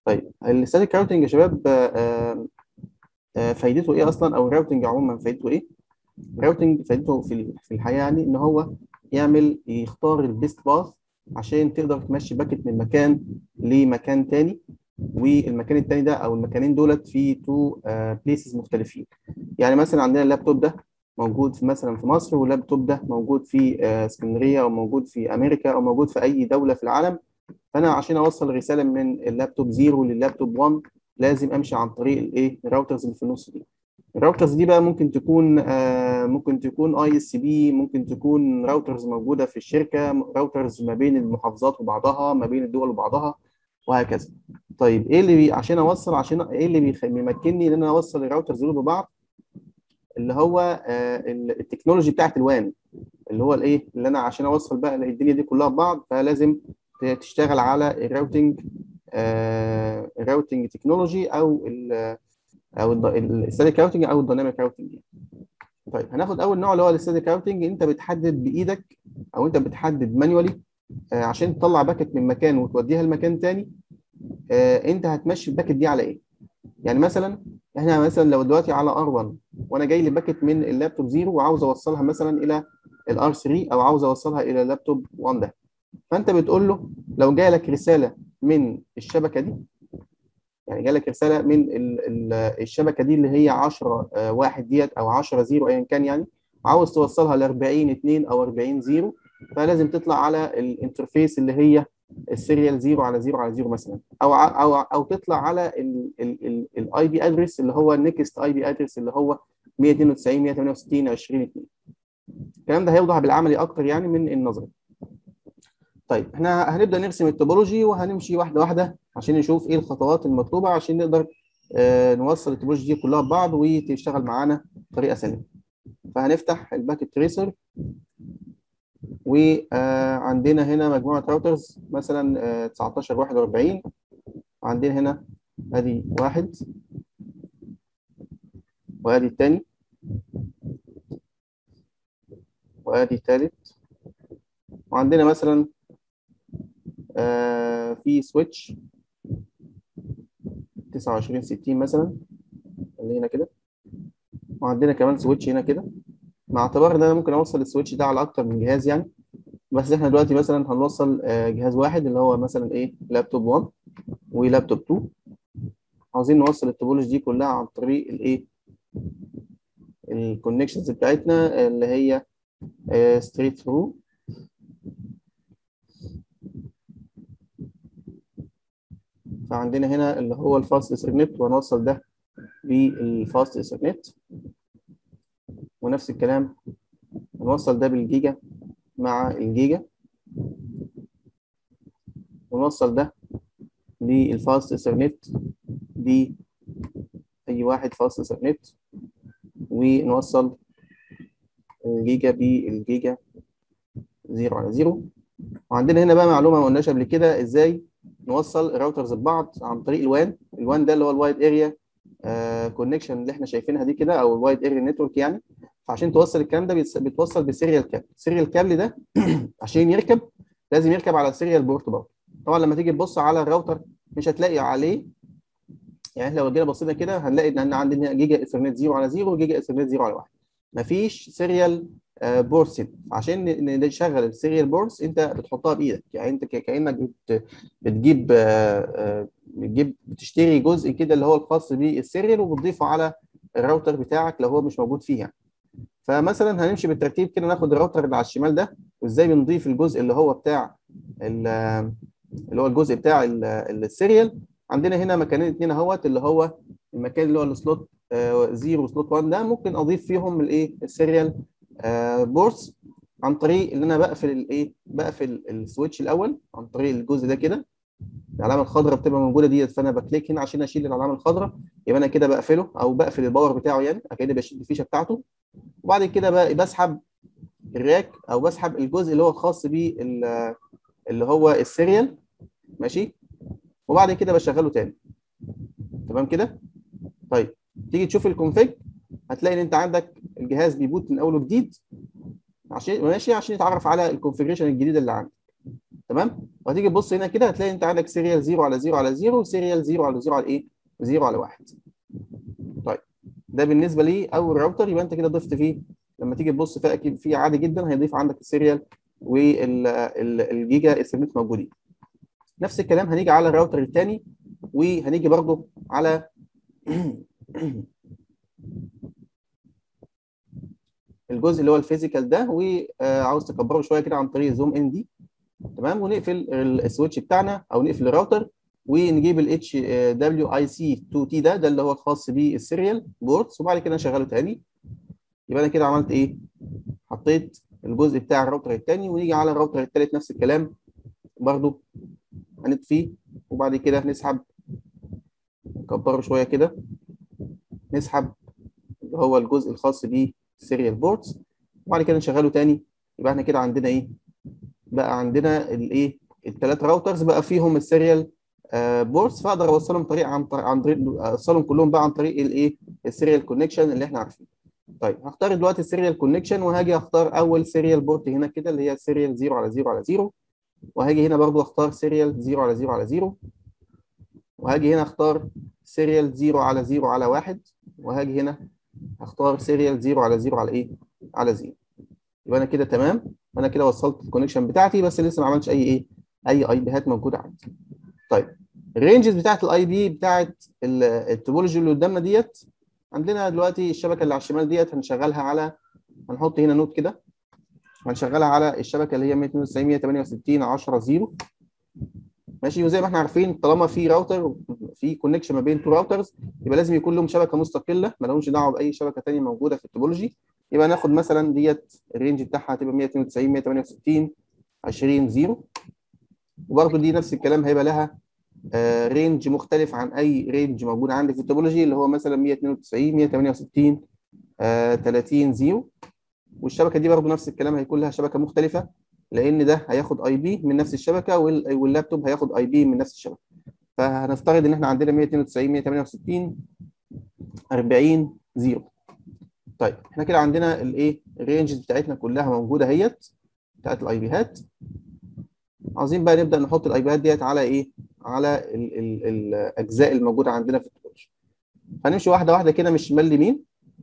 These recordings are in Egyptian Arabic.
طيب الستاتيك راوتنج يا شباب آه، آه، فايدته ايه اصلا او الراوتنج عموما فايدته ايه الراوتنج فايدته في ال- في الحياه يعني ان هو يعمل يختار البيست باث عشان تقدر تمشي باكت من مكان لمكان تاني والمكان التاني ده او المكانين دولت في تو بليسز مختلفين يعني مثلا عندنا اللابتوب ده موجود في مثلا في مصر واللابتوب ده موجود في آه، اسكندريه او موجود في امريكا او موجود في اي دوله في العالم فانا عشان اوصل رساله من اللابتوب 0 لللابتوب 1 لازم امشي عن طريق الايه الراوترز اللي في النص دي الراوترز دي بقى ممكن تكون آه ممكن تكون اي اس بي ممكن تكون راوترز موجوده في الشركه راوترز ما بين المحافظات وبعضها ما بين الدول وبعضها وهكذا طيب ايه اللي بي عشان اوصل عشان ايه اللي بيخ- بيمكنني ان انا اوصل الراوترز دول ببعض اللي هو آه ال- التكنولوجي بتاعت الوان اللي هو الايه اللي انا عشان اوصل بقى الدنيا دي كلها ببعض فلازم ت- تشتغل على الراوتنج آه الراوتنج تكنولوجي او ال او الستاتيك راوتنج او الديناميك راوتنج طيب هناخد اول نوع اللي هو الستاتيك راوتنج انت بتحدد بايدك او انت بتحدد مانيوالي عشان تطلع باكت من مكان وتوديها لمكان تاني آه، انت هتمشي الباكت دي على ايه يعني مثلا احنا مثلا لو دلوقتي على ار1 وانا جاي لي باكت من اللابتوب 0 وعاوز اوصلها مثلا الى الار 3 او عاوز اوصلها الى اللابتوب 1 ده فانت بتقول له لو جاي لك رساله من الشبكه دي يعني جالك رساله من ال- ال- الشبكه دي اللي هي 10 آه، واحد ديت او 10 زيرو ايا كان يعني عاوز توصلها ل 40 2 او 40 زيرو فلازم تطلع على الانترفيس اللي هي السيريال 0 على 0 على 0 مثلا او ع- او او تطلع على الاي بي ادرس اللي هو النكست اي بي ادرس اللي هو 192 168 20 2 الكلام ده هيوضح بالعملي اكتر يعني من النظري طيب احنا هنبدا نرسم التوبولوجي وهنمشي واحده واحده عشان نشوف ايه الخطوات المطلوبه عشان نقدر آه، نوصل التوبولوجي دي كلها ببعض وتشتغل معانا بطريقه سليمه فهنفتح الباكت تريسر وعندنا هنا مجموعه راوترز مثلا آه، 19 41 وعندنا هنا ادي واحد وادي الثاني وادي الثالث وعندنا مثلا آه، في سويتش 29 60 مثلا اللي هنا كده وعندنا كمان سويتش هنا كده مع اعتبار ان انا ممكن اوصل السويتش ده على اكتر من جهاز يعني بس احنا دلوقتي مثلا هنوصل آه، جهاز واحد اللي هو مثلا ايه لابتوب 1 ولابتوب 2 عاوزين نوصل التوبولوجي دي كلها عن طريق الايه الكونكشنز بتاعتنا اللي هي ستريت ثرو فعندنا هنا اللي هو الفاست ايثرنت وهنوصل ده بالفاست ايثرنت ونفس الكلام هنوصل ده بالجيجا مع الجيجا ونوصل ده بالفاست ايثرنت ب اي واحد فاست ايثرنت ونوصل الجيجا بالجيجا زيرو على زيرو وعندنا هنا بقى معلومه ما قلناش قبل كده ازاي نوصل الراوترز ببعض عن طريق الوان الوان ده اللي هو الوايد اريا كونكشن اللي احنا شايفينها دي كده او الوايد اريا نتورك يعني فعشان توصل الكلام ده بيتس- بتوصل بسيريال كابل السيريال كابل ده عشان يركب لازم يركب على السيريال بورت برضه طبعا لما تيجي تبص على الراوتر مش هتلاقي عليه يعني إحنا لو جينا بصينا كده هنلاقي ان احنا عندنا جيجا ايثرنت 0 على 0 وجيجا ايثرنت 0 على 1 مفيش سيريال بورس عشان ن- نشغل السيريال بورس انت بتحطها بايدك يعني انت ك- كانك بت- بتجيب آه، آه، بتجيب بتشتري جزء كده اللي هو الخاص بالسيريال وبتضيفه على الراوتر بتاعك لو هو مش موجود فيه يعني فمثلا هنمشي بالترتيب كده ناخد الراوتر اللي على الشمال ده وازاي بنضيف الجزء اللي هو بتاع ال- اللي هو الجزء بتاع ال- السيريال عندنا هنا مكانين اتنين اهوت اللي هو المكان اللي هو السلوت 0 وسلوت 1 ده ممكن اضيف فيهم الايه السيريال بورس عن طريق ان انا بقفل الايه بقفل السويتش الاول عن طريق الجزء ده كده العلامه الخضراء بتبقى موجوده ديت فانا بكليك هنا عشان اشيل العلامه الخضراء يبقى انا كده بقفله او بقفل الباور بتاعه يعني اكيد بشيل الفيشه بتاعته وبعد كده بقى بسحب الراك او بسحب الجزء اللي هو الخاص بيه ال- اللي هو السيريال ماشي وبعد كده بشغله تاني تمام كده طيب تيجي تشوف الكونفيج هتلاقي ان انت عندك الجهاز بيبوت من اول وجديد عشان ماشي عشان يتعرف على الكونفيجريشن الجديده اللي عندك تمام وهتيجي تبص هنا كده هتلاقي انت عندك سيريال 0 على 0 على 0 وسيريال 0 على 0 على ايه 0 على 1 طيب ده بالنسبه لي اول راوتر يبقى انت كده ضفت فيه لما تيجي تبص فيه اكيد فيه عادي جدا هيضيف عندك السيريال والجيجا اثرنت موجودين نفس الكلام هنيجي على الراوتر الثاني وهنيجي برضو على الجزء اللي هو الفيزيكال ده وعاوز تكبره شويه كده عن طريق زوم ان دي تمام ونقفل السويتش بتاعنا او نقفل الراوتر ونجيب الاتش دبليو اي سي 2 تي ده ده اللي هو الخاص بالسيريال بورتس وبعد كده نشغله تاني يبقى انا كده عملت ايه؟ حطيت الجزء بتاع الراوتر الثاني ونيجي على الراوتر الثالث نفس الكلام برضو هنطفيه وبعد كده نسحب نكبره شويه كده نسحب اللي هو الجزء الخاص بالسيريال بورتس وبعد كده نشغله تاني يبقى احنا كده عندنا ايه؟ بقى عندنا الايه؟ الثلاث راوترز بقى فيهم السيريال بورتس فاقدر اوصلهم طريق عن طريق عن طريق اوصلهم كلهم بقى عن طريق الايه؟ السيريال كونكشن اللي احنا عارفينه. طيب هختار دلوقتي السيريال كونكشن وهاجي اختار اول سيريال بورت هنا كده اللي هي سيريال 0 على 0 على 0 وهاجي هنا برضو اختار سيريال 0 على 0 على 0 وهاجي هنا اختار سيريال 0 على 0 على 1 وهاجي هنا اختار سيريال 0 على 0 على ايه؟ على 0 يبقى انا كده تمام انا كده وصلت الكونكشن بتاعتي بس لسه ما عملتش اي ايه؟ اي اي بيهات موجوده عندي. طيب الرينجز بتاعت الاي بي بتاعت التوبولوجي اللي قدامنا ديت عندنا دلوقتي الشبكه اللي على الشمال ديت هنشغلها على هنحط هنا نوت كده هنشغلها على الشبكه اللي هي 192 168 10 0 ماشي وزي ما احنا عارفين طالما في راوتر في كونكشن ما بين تو راوترز يبقى لازم يكون لهم شبكه مستقله ما لهمش دعوه باي شبكه ثانيه موجوده في التوبولوجي يبقى ناخد مثلا ديت الرينج بتاعها هتبقى 192 168 20 0 وبرده دي نفس الكلام هيبقى لها آه رينج مختلف عن اي رينج موجود عندي في التوبولوجي اللي هو مثلا 192 168 آه 30 0 والشبكه دي برضه نفس الكلام هيكون لها شبكه مختلفه لان ده هياخد اي بي من نفس الشبكه واللابتوب هياخد اي بي من نفس الشبكه فهنفترض ان احنا عندنا 192 168 40 0 طيب احنا كده عندنا الايه الرينجز بتاعتنا كلها موجوده اهيت بتاعت الاي بيهات عاوزين بقى نبدا نحط الاي بيهات ديت على ايه على ال ال الاجزاء الموجوده عندنا في التوبولوجي هنمشي واحده واحده كده من الشمال ليمين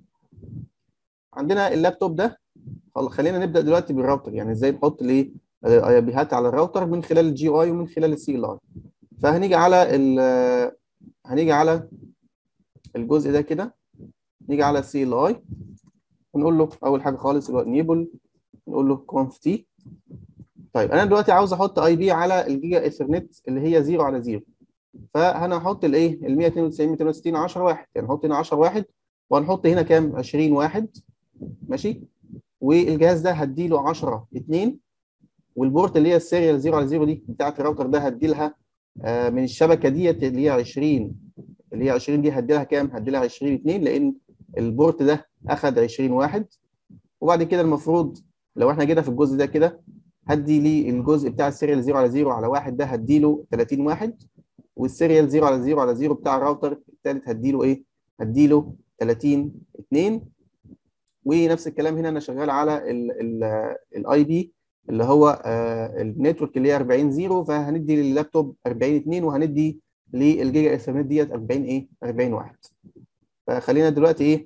عندنا اللابتوب ده خلينا نبدا دلوقتي بالراوتر يعني ازاي نحط الايه الاي بيهات على الراوتر من خلال الجي اي ومن خلال السي ال اي فهنيجي على ال هنيجي على الجزء ده كده نيجي على السي ال اي ونقول له اول حاجه خالص اللي هو انيبل نقول له conf t طيب انا دلوقتي عاوز احط اي بي على الجيجا ايثرنت اللي هي 0 على 0 فانا هحط الايه ال 192 260 10 واحد يعني نحط هنا 10 واحد وهنحط هنا كام 20 واحد ماشي والجهاز ده هديله 10 2 والبورت اللي هي السيريال 0 على 0 دي بتاعت الراوتر ده هدي لها آه من الشبكه ديت اللي هي 20 اللي هي 20 دي هدي لها كام؟ هدي لها 20 2 لان البورت ده اخد 20 واحد وبعد كده المفروض لو احنا جينا في الجزء ده كده هدي لي الجزء بتاع السيريال 0 على 0 على 1 ده هدي له 30 واحد والسيريال 0 على 0 على 0 بتاع الراوتر الثالث هدي له ايه؟ هدي له 30 2 ونفس الكلام هنا انا شغال على الاي بي اللي هو آه النتورك اللي هي 40 0 فهندي لللابتوب 40 2 وهندي للجيجا ايثرنت ديت 40 ايه 40 واحد فخلينا دلوقتي ايه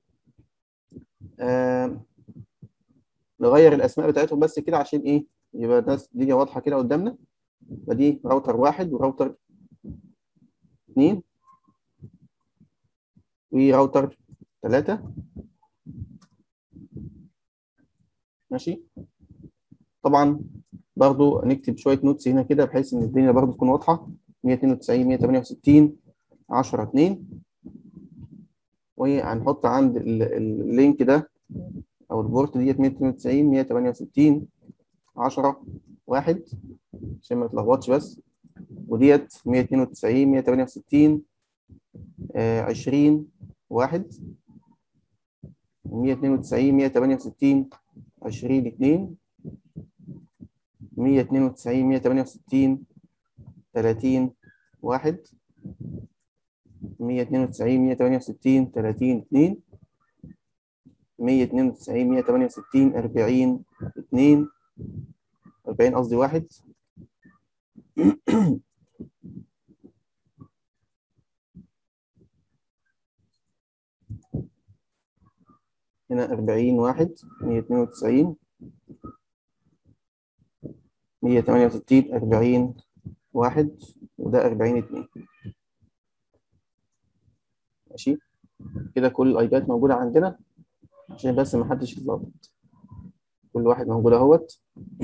آه نغير الاسماء بتاعتهم بس كده عشان ايه يبقى الناس الدنيا واضحه كده قدامنا فدي راوتر واحد وراوتر اثنين وراوتر ثلاثة ماشي طبعا برضو نكتب شوية نوتس هنا كده بحيث ان الدنيا برضو تكون واضحة 192 168 10 2 وهنحط عند اللينك ده او البورت ديت 192 168 10 1 عشان ما نتلخبطش بس وديت 192 168 20 1 192 168 20 2 192 168 30 1 192 168 30 2 192 168 40 2 40 قصدي واحد هنا أربعين واحد مية اتنين وتسعين مية تمانية وستين أربعين واحد وده أربعين اتنين ماشي كده كل الأيباد موجودة عندنا عشان بس محدش يتلخبط كل واحد موجود اهوت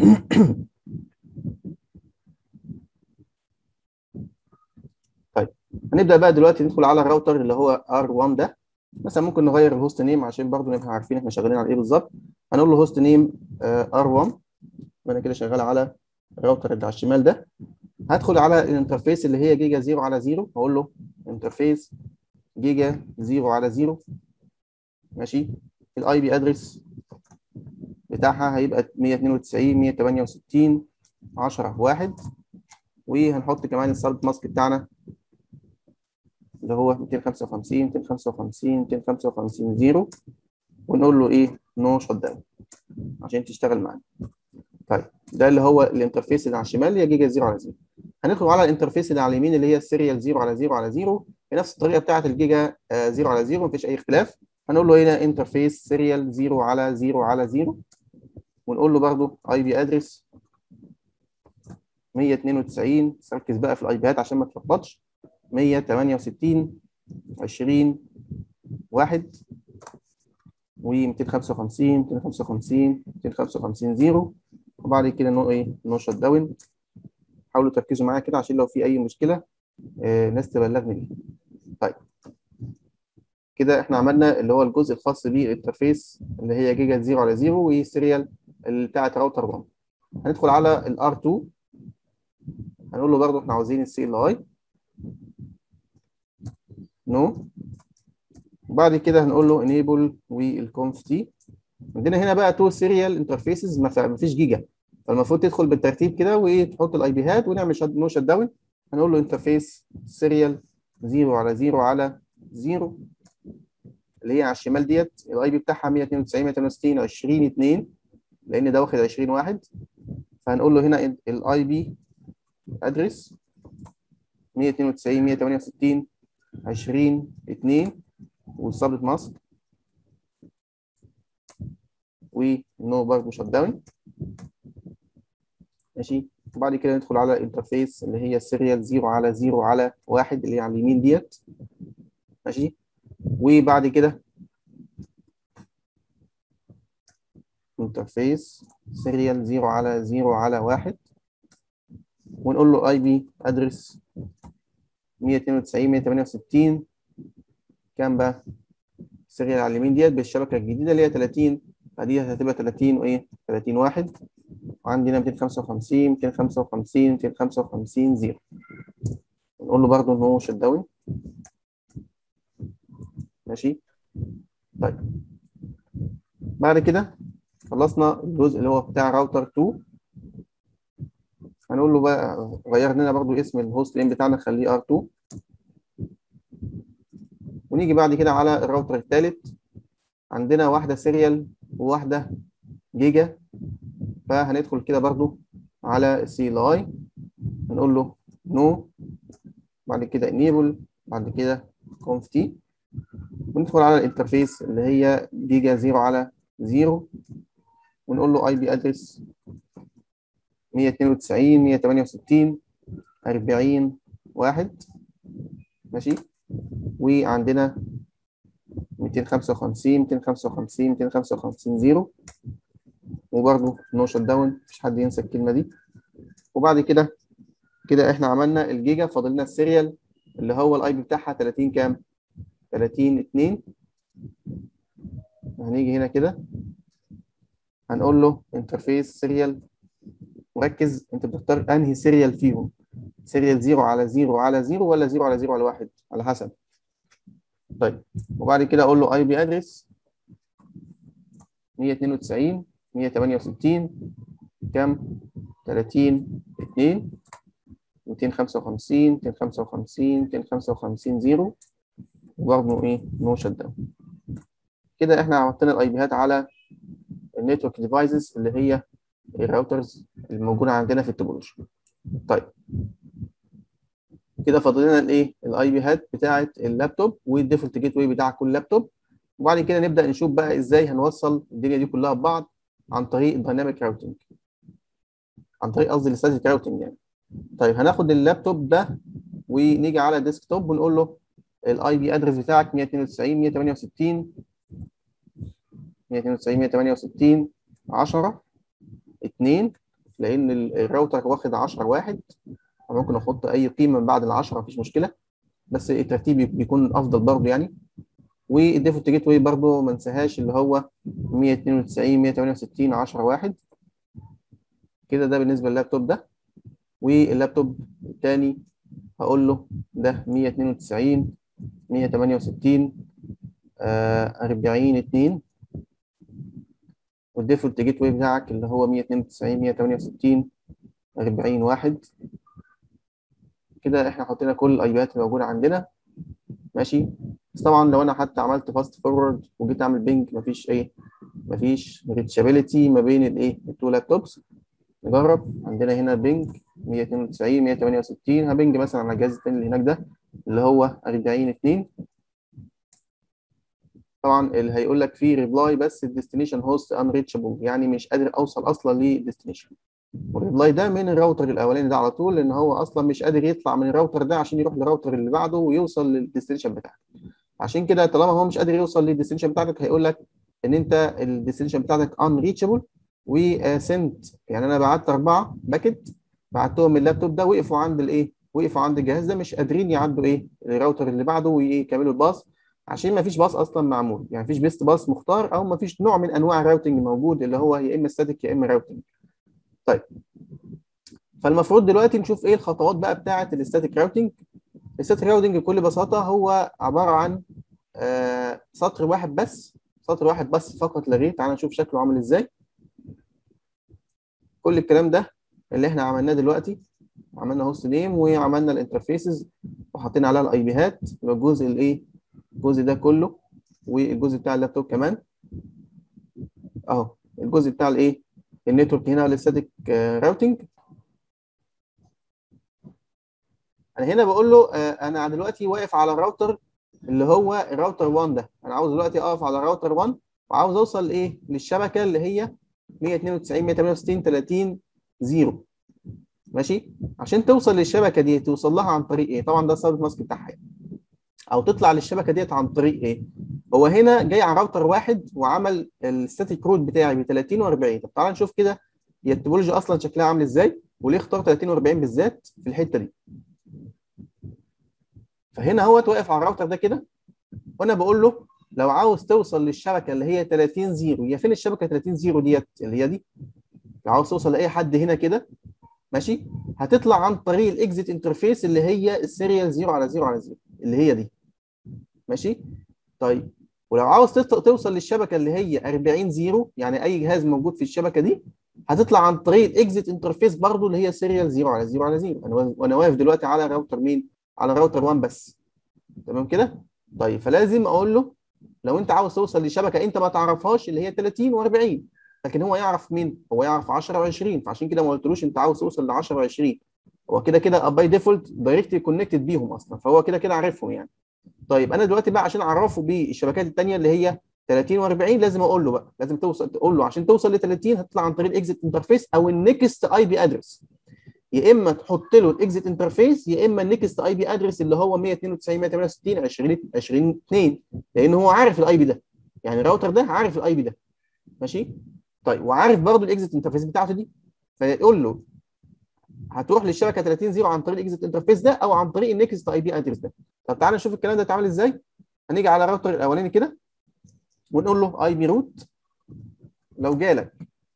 طيب هنبدأ بقى دلوقتي ندخل على الراوتر اللي هو R1 ده مثلا ممكن نغير الهوست نيم عشان برضو نبقى عارفين احنا شغالين على ايه بالظبط هنقول له هوست نيم R1 وانا كده شغال على الراوتر اللي على الشمال ده هدخل على الانترفيس اللي هي جيجا 0 على 0 هقول له انترفيس جيجا 0 على 0 ماشي الاي بي ادرس بتاعها هيبقى 192 168 10 1 وهنحط كمان السالت ماسك بتاعنا اللي هو 255 255 255 0 ونقول له ايه نو شت داون عشان تشتغل معانا طيب ده اللي هو الانترفيس اللي على الشمال هي جيجا 0 على 0 هندخل على الانترفيس اللي على اليمين اللي هي السيريال 0 على 0 على 0 بنفس الطريقه بتاعه الجيجا 0 على 0 مفيش اي اختلاف هنقول له هنا انترفيس سيريال 0 على 0 على 0 ونقول له برضو اي بي ادرس 192 ركز بقى في الاي بيات عشان ما تلخبطش 168 20 1 و 255 255 255 0 وبعد كده نو ايه نو شت داون حاولوا تركزوا معايا كده عشان لو في اي مشكله آه ناس تبلغني بيها طيب كده احنا عملنا اللي هو الجزء الخاص بالانترفيس اللي هي جيجا 0 على 0 وسيريال بتاعت راوتر 1 هندخل على الار 2 هنقول له برضه احنا عاوزين السي ال اي نو وبعد كده هنقول له انيبل والكونف تي عندنا هنا بقى تو سيريال انترفيسز ما فيش جيجا فالمفروض تدخل بالترتيب كده وتحط الاي بيهات ونعمل شد نو شت داون هنقول له انترفيس سيريال 0 على 0 على 0 اللي هي على الشمال ديت الاي بي بتاعها 192 168 20 2 لان ده واخد 20 واحد فهنقول له هنا الاي بي ادرس 192 168 20 2 والسبت ماسك ونو برضه شت داون ماشي وبعد كده ندخل على الانترفيس اللي هي السيريال 0 على 0 على 1 اللي هي على اليمين ديت ماشي وبعد كده انترفيس سيريال 0 على 0 على 1 ونقول له اي بي ادرس 192 168 كام بقى سيريال على اليمين ديت بالشبكه الجديده اللي هي 30 فدي هتبقى 30 وايه 30 واحد وعندنا 255 255 255 0 نقول له برضه ان هو شت داون ماشي طيب بعد كده خلصنا الجزء اللي هو بتاع راوتر 2 هنقول له بقى غير لنا برضو اسم الهوست نيم بتاعنا نخليه R2 ونيجي بعد كده على الراوتر الثالث عندنا واحدة سيريال وواحدة جيجا فهندخل كده برضو على السي ال اي هنقول له نو بعد كده انيبل بعد كده conf t وندخل على الانترفيس اللي هي جيجا 0 على 0 ونقول له اي بي ادرس 192 168 40 1 ماشي وعندنا 255 255 255 0 وبرضه نو شت داون مفيش حد ينسى الكلمه دي وبعد كده كده احنا عملنا الجيجا فاضل لنا السيريال اللي هو الاي بي بتاعها 30 كام 30 2 هنيجي هنا كده هنقول له انترفيس سيريال وركز انت بتختار انهي سيريال فيهم سيريال 0 على 0 على 0 ولا 0 على 0 على 1 على حسب طيب وبعد كده اقول له اي بي ادرس 192 168 كام 30 2 255 255 255 0 وبرضه ايه نو شت داون كده احنا عملنا الاي بيهات على النتورك ديفايسز اللي هي الراوترز الموجوده عندنا في التوبولوجي طيب وكده فاضل لنا الايه الاي بي هات بتاعه اللابتوب والديفولت جيت واي بتاع كل لابتوب وبعد كده نبدا نشوف بقى ازاي هنوصل الدنيا دي كلها ببعض عن طريق الدايناميك راوتنج عن طريق قصدي الستاتيك راوتنج يعني طيب هناخد اللابتوب ده ونيجي على الديسكتوب ونقول له الاي بي ادرس بتاعك 192 168 192 168 10 2 لان الراوتر واخد 10 واحد ممكن احط اي قيمه من بعد ال 10 مفيش مشكله بس الترتيب بيكون افضل برضه يعني والديفولت جيت واي برضه ما انساهاش اللي هو 192 168 10 واحد كده ده بالنسبه لللابتوب ده واللابتوب الثاني هقول له ده 192 168 آه 40 2 والديفولت جيت واي بتاعك اللي هو 192 168 40 1 كده احنا حطينا كل الاي بيات الموجوده عندنا ماشي بس طبعا لو انا حتى عملت فاست فورورد وجيت اعمل بينج مفيش ايه مفيش ريتشابيلتي ما بين الايه التو لابتوبس نجرب عندنا هنا بينج 192 168 هبنج مثلا على الجهاز الثاني اللي هناك ده اللي هو 40 2 طبعا اللي هيقول لك فيه ريبلاي بس الديستنيشن هوست انريتشابل يعني مش قادر اوصل اصلا للديستنيشن والريبلاي ده من الراوتر الاولاني ده على طول لان هو اصلا مش قادر يطلع من الراوتر ده عشان يروح للراوتر اللي بعده ويوصل للديستنيشن بتاعك عشان كده طالما هو مش قادر يوصل للديستنيشن بتاعتك هيقول لك ان انت الديستنيشن بتاعتك انريتشابل وسنت يعني انا بعت اربعه باكت بعتهم من اللابتوب ده وقفوا عند الايه؟ وقفوا عند الجهاز ده مش قادرين يعدوا ايه؟ الراوتر اللي بعده ويكملوا الباص عشان ما فيش باص اصلا معمول يعني ما فيش بيست باص مختار او ما فيش نوع من انواع الراوتنج موجود اللي هو يا اما ستاتيك يا اما راوتنج طيب فالمفروض دلوقتي نشوف ايه الخطوات بقى بتاعه الاستاتيك راوتنج الستاتيك راوتنج بكل بساطه هو عباره عن آه سطر واحد بس سطر واحد بس فقط لا غير تعالى نشوف شكله عامل ازاي كل الكلام ده اللي احنا عملناه دلوقتي عملنا هوست نيم وعملنا الانترفيسز وحطينا عليها الاي بيهات يبقى الجزء الايه الجزء ده كله والجزء بتاع اللابتوب كمان اهو الجزء بتاع الايه النتورك هنا الاستاتيك راوتنج انا هنا بقول له انا دلوقتي واقف على الراوتر اللي هو الراوتر 1 ده انا عاوز دلوقتي اقف على الراوتر 1 وعاوز اوصل لايه للشبكه اللي هي 192 168 30 0 ماشي عشان توصل للشبكه دي توصل لها عن طريق ايه طبعا ده السبب ماسك بتاعها يعني. او تطلع للشبكه ديت عن طريق ايه هو هنا جاي على راوتر واحد وعمل الستاتيك رود بتاعي ب 30 و40 طب تعالى نشوف كده هي التوبولوجي اصلا شكلها عامل ازاي وليه اختار 30 و40 بالذات في الحته دي فهنا هو واقف على الراوتر ده كده وانا بقول له لو عاوز توصل للشبكه اللي هي 30 0 هي فين الشبكه 30 0 ديت اللي هي دي لو عاوز توصل لاي حد هنا كده ماشي هتطلع عن طريق الاكزيت انترفيس اللي هي السيريال 0 على 0 على 0 اللي هي دي ماشي طيب ولو عاوز توصل للشبكه اللي هي 40 0 يعني اي جهاز موجود في الشبكه دي هتطلع عن طريق الاكزيت انترفيس برضو اللي هي سيريال 0 على 0 على 0 انا وانا واقف دلوقتي على راوتر مين على راوتر 1 بس تمام كده طيب فلازم اقول له لو انت عاوز توصل لشبكه انت ما تعرفهاش اللي هي 30 و40 لكن هو يعرف مين هو يعرف 10 و20 فعشان كده ما قلتلوش انت عاوز توصل ل 10 و20 هو كده كده باي ديفولت دايركتلي كونكتد بيهم اصلا فهو كده كده عارفهم يعني طيب انا دلوقتي بقى عشان اعرفه بالشبكات الثانيه اللي هي 30 و40 لازم اقول له بقى لازم توصل تقول له عشان توصل ل 30 هتطلع عن طريق الاكزيت انترفيس او النكست اي بي ادرس يا اما تحط له الاكزيت انترفيس يا اما النكست اي بي ادرس اللي هو 192 168 20 20 2 لان هو عارف الاي بي ده يعني الراوتر ده عارف الاي بي ده ماشي طيب وعارف برضه الاكزيت انترفيس بتاعته دي فيقول له هتروح للشبكه 30 0 عن طريق الاكزيت انترفيس ده او عن طريق النكست اي بي ادرس ده طب تعالى نشوف الكلام ده اتعمل ازاي هنيجي على الراوتر الاولاني كده ونقول له اي بي روت لو جالك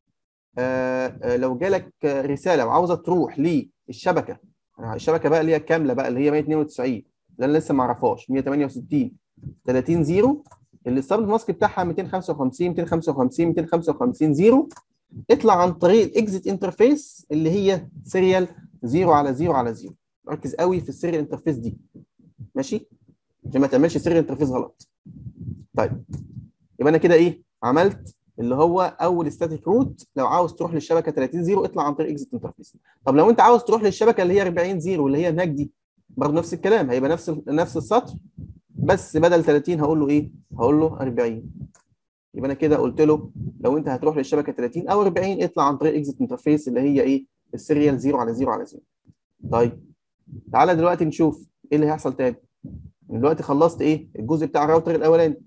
آه لو جالك رساله وعاوزه تروح للشبكه الشبكه بقى اللي هي الكامله بقى اللي هي 192 اللي انا لسه ما اعرفهاش 168 30 0 الستارت ماسك بتاعها 255 255 255 0 اطلع عن طريق الاكزيت انترفيس اللي هي سيريال 0 على 0 على 0 ركز قوي في السيريال انترفيس دي ماشي عشان ما تعملش سيريال انترفيس غلط طيب يبقى انا كده ايه عملت اللي هو اول ستاتيك روت لو عاوز تروح للشبكه 30 0 اطلع عن طريق اكزيت انترفيس طب لو انت عاوز تروح للشبكه اللي هي 40 0 اللي هي هناك دي برضه نفس الكلام هيبقى نفس نفس السطر بس بدل 30 هقول له ايه هقول له 40 يبقى انا كده قلت له لو انت هتروح للشبكه 30 او 40 اطلع عن طريق اكزيت انترفيس اللي هي ايه السيريال 0 على 0 على 0 طيب تعالى دلوقتي نشوف ايه اللي هيحصل تاني دلوقتي خلصت ايه الجزء بتاع الراوتر الاولاني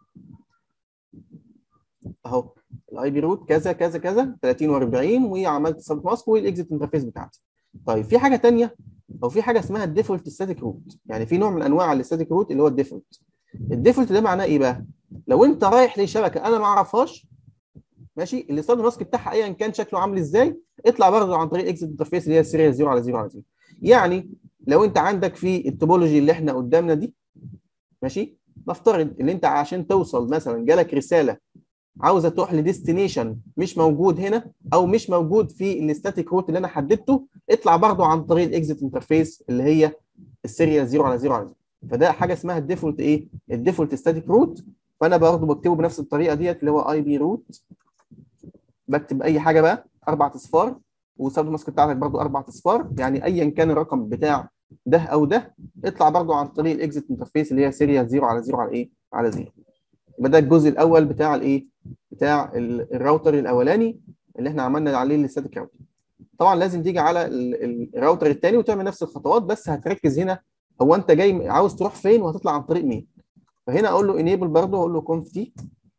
اهو الاي بي روت كذا كذا كذا 30 و40 وعملت سب ماسك والاكزيت انترفيس بتاعتي طيب في حاجه ثانيه او في حاجه اسمها الديفولت ستاتيك روت يعني في نوع من انواع الستاتيك روت اللي هو الديفولت الديفولت ده معناه ايه بقى لو انت رايح لشبكه انا ما اعرفهاش ماشي الستاتيك ماسك بتاعها ايا كان شكله عامل ازاي اطلع برضه عن طريق الاكزيت انترفيس اللي هي السيريال 0 على 0 على 0 يعني لو انت عندك في التوبولوجي اللي احنا قدامنا دي ماشي نفترض ان انت عشان توصل مثلا جالك رساله عاوزه تروح لديستنيشن مش موجود هنا او مش موجود في الستاتيك روت اللي انا حددته اطلع برضه عن طريق الاكزيت انترفيس اللي هي السيريال 0 على 0 على 0 فده حاجه اسمها الديفولت ايه الديفولت ستاتيك روت فانا برضه بكتبه بنفس الطريقه ديت اللي هو اي بي روت بكتب اي حاجه بقى اربع اصفار والسب ماسك بتاعتك برضه اربع اصفار يعني ايا كان الرقم بتاع ده او ده اطلع برضه عن طريق الاكزيت انترفيس اللي هي سيريال 0 على 0 على ايه على 0 يبقى ده الجزء الاول بتاع الايه بتاع الراوتر الاولاني اللي احنا عملنا عليه الستاتيك راوتر طبعا لازم تيجي على الراوتر الثاني وتعمل نفس الخطوات بس هتركز هنا هو انت جاي عاوز تروح فين وهتطلع عن طريق مين فهنا اقول له انيبل برضه اقول له كونف تي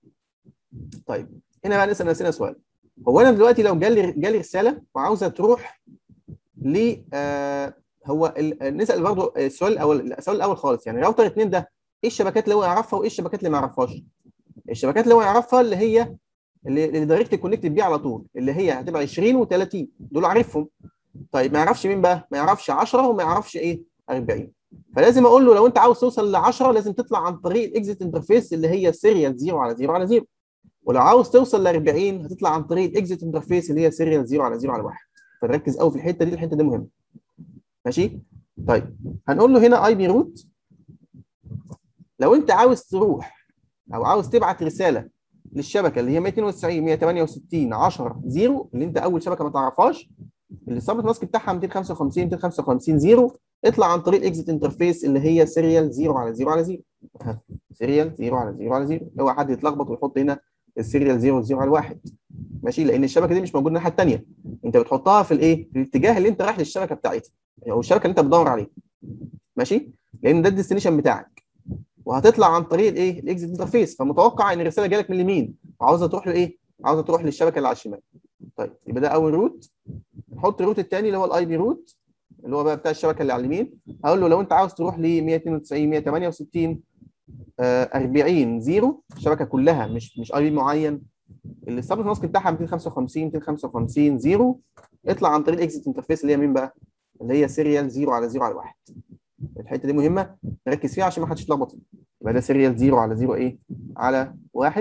طيب هنا بقى نسال نفسنا سؤال هو انا دلوقتي لو جالي جالي رساله وعاوزه تروح ل آه هو نسال برضه السؤال الاول السؤال الاول خالص يعني راوتر 2 ده ايه الشبكات اللي هو يعرفها وايه الشبكات اللي ما يعرفهاش الشبكات اللي هو يعرفها اللي هي اللي, اللي دايركت كونكتد بيه على طول اللي هي هتبقى 20 و30 دول عارفهم طيب ما يعرفش مين بقى ما يعرفش 10 وما يعرفش ايه 40 فلازم اقول له لو انت عاوز توصل ل 10 لازم تطلع عن طريق الاكزيت انترفيس اللي هي سيريال 0 على 0 على 0 ولو عاوز توصل ل 40 هتطلع عن طريق الاكزيت انترفيس اللي هي سيريال 0 على 0 على 1 فركز قوي في الحته دي الحته دي مهمه ماشي طيب هنقول له هنا اي بي روت لو انت عاوز تروح او عاوز تبعت رساله للشبكه اللي هي 292 168 10 0 اللي انت اول شبكه ما تعرفهاش اللي السبت ماسك بتاعها 255 255 0 اطلع عن طريق الاكزيت انترفيس اللي هي سيريال 0 على 0 على 0 سيريال 0 على 0 على 0 اوعى حد يتلخبط ويحط هنا السيريال 0 0 على 1 ماشي لان الشبكه دي مش موجوده الناحيه الثانيه انت بتحطها في الايه في الاتجاه اللي انت رايح للشبكه بتاعتها او الشبكه اللي انت بتدور عليها ماشي لان ده الديستنيشن بتاعك وهتطلع عن طريق الايه الاكزيت انترفيس فمتوقع ان الرساله جالك من اليمين وعاوزه تروح لايه عاوزه تروح للشبكه اللي على الشمال طيب يبقى ده اول روت نحط الروت الثاني اللي هو الاي بي روت اللي هو بقى بتاع الشبكه اللي على اليمين هقول له لو انت عاوز تروح ل 192 168 آه 40 0 الشبكه كلها مش مش اي بي معين اللي السبت ماسك بتاعها 255 255 0 اطلع عن طريق الاكزيت انترفيس اللي هي مين بقى؟ اللي هي سيريال 0 على 0 على 1 الحته دي مهمه نركز فيها عشان ما حدش يتلخبط يبقى ده سيريال 0 على 0 ايه؟ على 1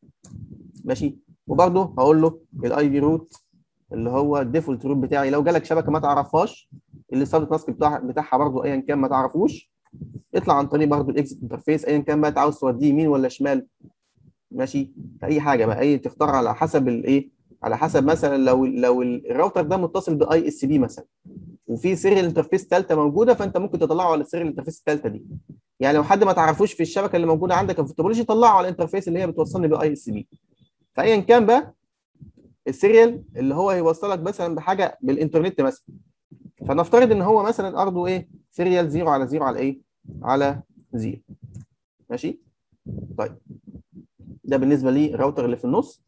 ماشي وبرده هقول له الاي بي روت اللي هو الديفولت روت بتاعي لو جالك شبكه ما تعرفهاش اللي السبت ماسك بتاع بتاعها برده ايا كان ما تعرفوش اطلع عن طريق برده الاكزيت انترفيس ايا كان بقى انت عاوز توديه يمين ولا شمال ماشي اي حاجه بقى اي تختار على حسب الايه على حسب مثلا لو لو الراوتر ده متصل باي اس بي مثلا وفي سيريال انترفيس ثالثه موجوده فانت ممكن تطلعه على السيريال انترفيس الثالثه دي يعني لو حد ما تعرفوش في الشبكه اللي موجوده عندك في التوبولوجي طلعه على الانترفيس اللي هي بتوصلني باي اس بي فايا كان بقى السيريال اللي هو هيوصلك مثلا بحاجه بالانترنت مثلا فنفترض ان هو مثلا ارضه ايه سيريال 0 على 0 على ايه على 0 ماشي طيب ده بالنسبه لي الراوتر اللي في النص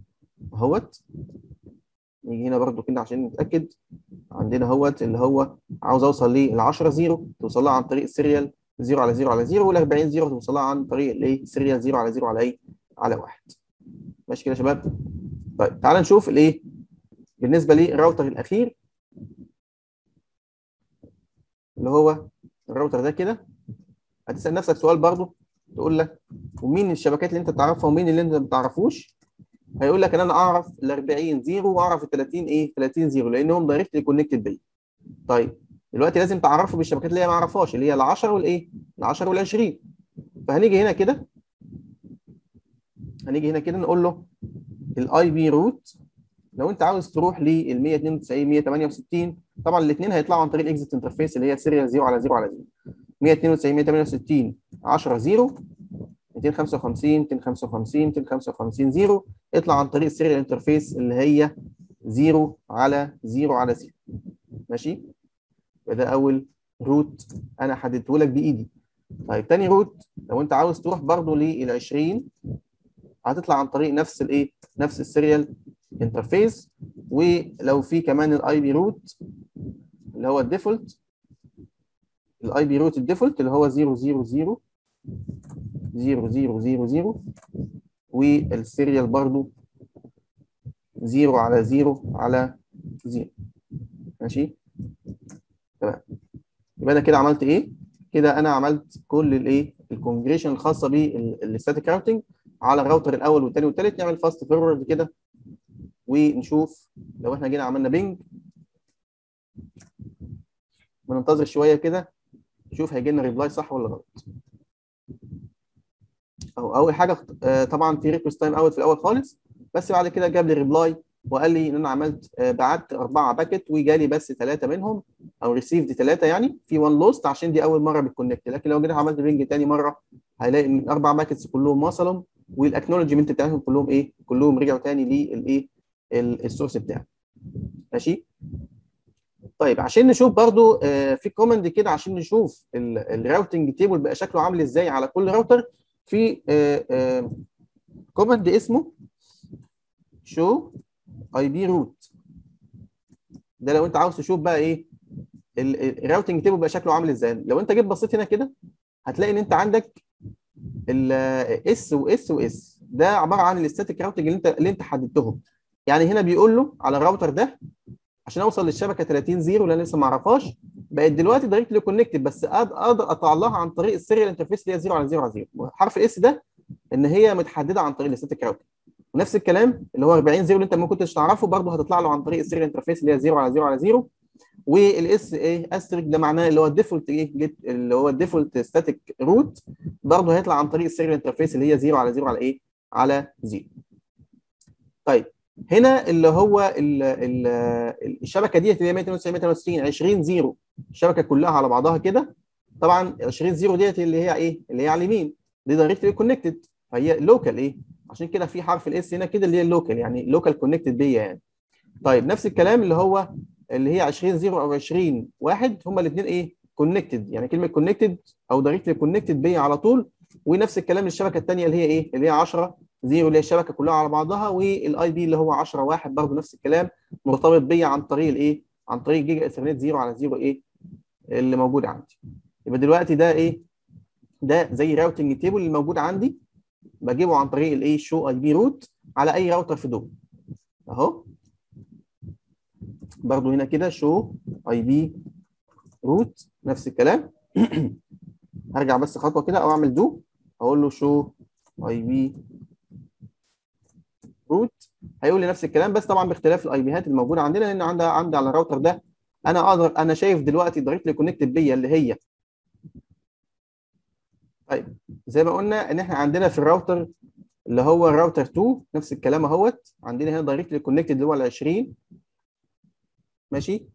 اهوت نيجي هنا برضو كده عشان نتاكد عندنا اهوت اللي هو عاوز اوصل لل 10 0 توصل لها عن طريق السيريال 0 على 0 على 0 وال 40 0 توصل لها عن طريق الايه السيريال 0 على 0 على ايه على 1 ماشي كده يا شباب طيب تعال نشوف الايه بالنسبه للراوتر الاخير اللي هو الراوتر ده كده هتسال نفسك سؤال برضو تقول لك ومين الشبكات اللي انت تعرفها ومين اللي انت ما تعرفوش هيقول لك ان انا اعرف ال 40 0 واعرف ال 30 ايه 30 0 لانهم دايركتلي كونكتد بيا طيب دلوقتي لازم تعرفه بالشبكات اللي هي ما اعرفهاش اللي هي ال 10 والايه ال 10 وال 20 فهنيجي هنا كده هنيجي هنا كده نقول له الاي بي روت لو انت عاوز تروح لل 192 168 طبعا الاثنين هيطلعوا عن طريق الاكزيت انترفيس اللي هي سيريال 0 على 0 على 0 192 168 10 0 255 255 255 0 اطلع عن طريق السيريال انترفيس اللي هي 0 على 0 على 0 ماشي وده اول روت انا حددته لك بايدي طيب تاني روت لو انت عاوز تروح برضو لل 20 هتطلع عن طريق نفس الايه نفس السيريال انترفيس ولو في كمان الاي بي روت اللي هو الديفولت الاي بي روت الديفولت اللي هو 0 0 0 0 0 0 0 والسيريال برضو 0 على 0 على 0 ماشي تمام يبقى انا كده عملت ايه كده انا عملت كل الايه الكونجريشن الخاصه بالستاتيك راوتنج على الراوتر الاول والثاني والثالث نعمل فاست فورورد كده ونشوف لو احنا جينا عملنا بينج وننتظر شويه كده نشوف هيجي لنا ريبلاي صح ولا غلط اهو اول حاجه آه، طبعا في ريكوست تايم اوت في الاول خالص بس بعد كده جاب لي ريبلاي وقال لي ان انا عملت آه، بعت اربعه باكت وجالي بس ثلاثه منهم او ريسيفد ثلاثه يعني في وان لوست عشان دي اول مره بتكونكت لكن لو جينا عملت بينج تاني مره هيلاقي ان الاربع باكتس كلهم وصلوا والاكنولجمنت بتاعتهم كلهم ايه كلهم رجعوا تاني للايه السورس بتاعي ماشي طيب عشان نشوف برضو آه، في كوماند كده عشان نشوف الراوتنج تيبل بقى شكله عامل ازاي على كل راوتر في كوماند اسمه شو اي بي روت ده لو انت عاوز تشوف بقى ايه الراوتنج تيبل بقى شكله عامل ازاي لو انت جيت بصيت هنا كده هتلاقي ان انت عندك الاس واس واس ده عباره عن الاستاتيك راوتنج اللي انت اللي انت حددتهم يعني هنا بيقول له على الراوتر ده عشان اوصل للشبكه 30 0 اللي انا لسه ما اعرفهاش بقت دلوقتي دايركتلي كونكتد بس اقدر اقطع لها عن طريق السيريال انترفيس اللي هي 0 على 0 على 0 حرف الاس ده ان هي متحدده عن طريق الاستاتيك راوتنج ونفس الكلام اللي هو 40 0 اللي انت ما كنتش تعرفه برضه هتطلع له عن طريق السيريال انترفيس اللي هي 0 على 0 على 0 والاس ايه استريك ده معناه اللي هو الديفولت ايه اللي هو الديفولت ستاتيك روت برضه هيطلع عن طريق السيريال انترفيس اللي هي 0 على 0 على ايه على 0 طيب هنا اللي هو ال ال الشبكه ديت اللي هي 192 192 20 0 الشبكه كلها على بعضها كده طبعا 20 0 ديت اللي هي ايه اللي هي على اليمين دي دايركتلي كونكتد فهي لوكال ايه عشان كده في حرف الاس هنا كده اللي هي اللوكال يعني لوكال كونكتد بيا يعني طيب نفس الكلام اللي هو اللي هي 20 0 او 20 1 هما الاثنين ايه كونكتد يعني كلمه كونكتد او دايركتلي كونكتد بيا على طول ونفس الكلام للشبكه الثانيه اللي هي ايه اللي هي 10 0 اللي هي الشبكه كلها على بعضها والاي بي اللي هو 10 1 برضه نفس الكلام مرتبط بيا عن طريق الايه عن طريق جيجا اثرنت 0 على 0 ايه اللي موجود عندي يبقى دلوقتي ده ايه ده زي راوتنج تيبل اللي موجود عندي بجيبه عن طريق الايه شو اي بي روت على اي راوتر في دول اهو برضو هنا كده شو اي بي روت نفس الكلام هرجع بس خطوه كده او اعمل دو اقول له شو اي بي روت هيقول لي نفس الكلام بس طبعا باختلاف الاي بيهات الموجوده عندنا لان عندي عندي على الراوتر ده انا اقدر انا شايف دلوقتي دايركتلي كونكتد بيا اللي هي طيب زي ما قلنا ان احنا عندنا في الراوتر اللي هو الراوتر 2 نفس الكلام اهوت عندنا هنا دايركتلي كونكتد اللي هو ال 20 ماشي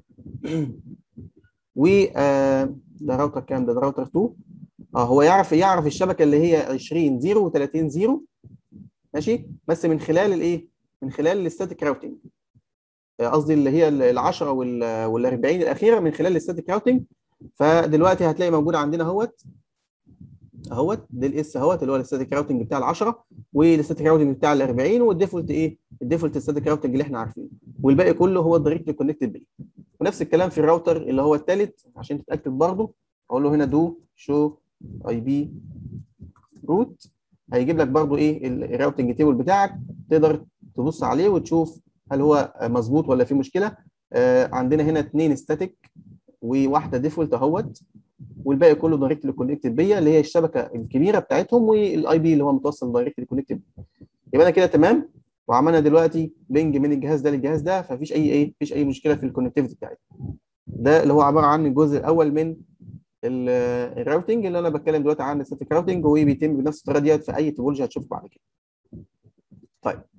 و آه ده راوتر كام ده, ده راوتر 2 اه هو يعرف يعرف الشبكه اللي هي 20 0 و30 0 ماشي بس من خلال الايه من خلال الاستاتيك راوتنج قصدي اللي هي ال 10 وال 40 الاخيره من خلال الاستاتيك راوتنج فدلوقتي هتلاقي موجود عندنا اهوت اهوت ده الاس اهوت اللي هو الاستاتيك راوتنج بتاع ال 10 والاستاتيك راوتنج بتاع ال 40 والديفولت ايه الديفولت استاتيك راوتنج اللي احنا عارفينه والباقي كله هو الدايركتلي كونكتد بيه ونفس الكلام في الراوتر اللي هو الثالث عشان تتاكد برضه اقول له هنا دو شو اي بي روت هيجيب لك برضو ايه الراوتنج تيبل بتاعك تقدر تبص عليه وتشوف هل هو مظبوط ولا في مشكله آه عندنا هنا اثنين ستاتيك وواحده ديفولت اهوت والباقي كله دايركتلي كونكتد بيا اللي هي الشبكه الكبيره بتاعتهم والاي بي اللي هو متوصل دايركتلي كونكتد يبقى انا كده تمام وعملنا دلوقتي بينج من الجهاز ده للجهاز ده فمفيش اي ايه مفيش اي مشكله في الكونكتيفيتي بتاعتنا ده اللي هو عباره عن الجزء الاول من الراوتنج اللي انا بتكلم دلوقتي عن الستاتيك راوتنج وبيتم بنفس الطريقه ديت في اي توبولوجي هتشوفه بعد كده. طيب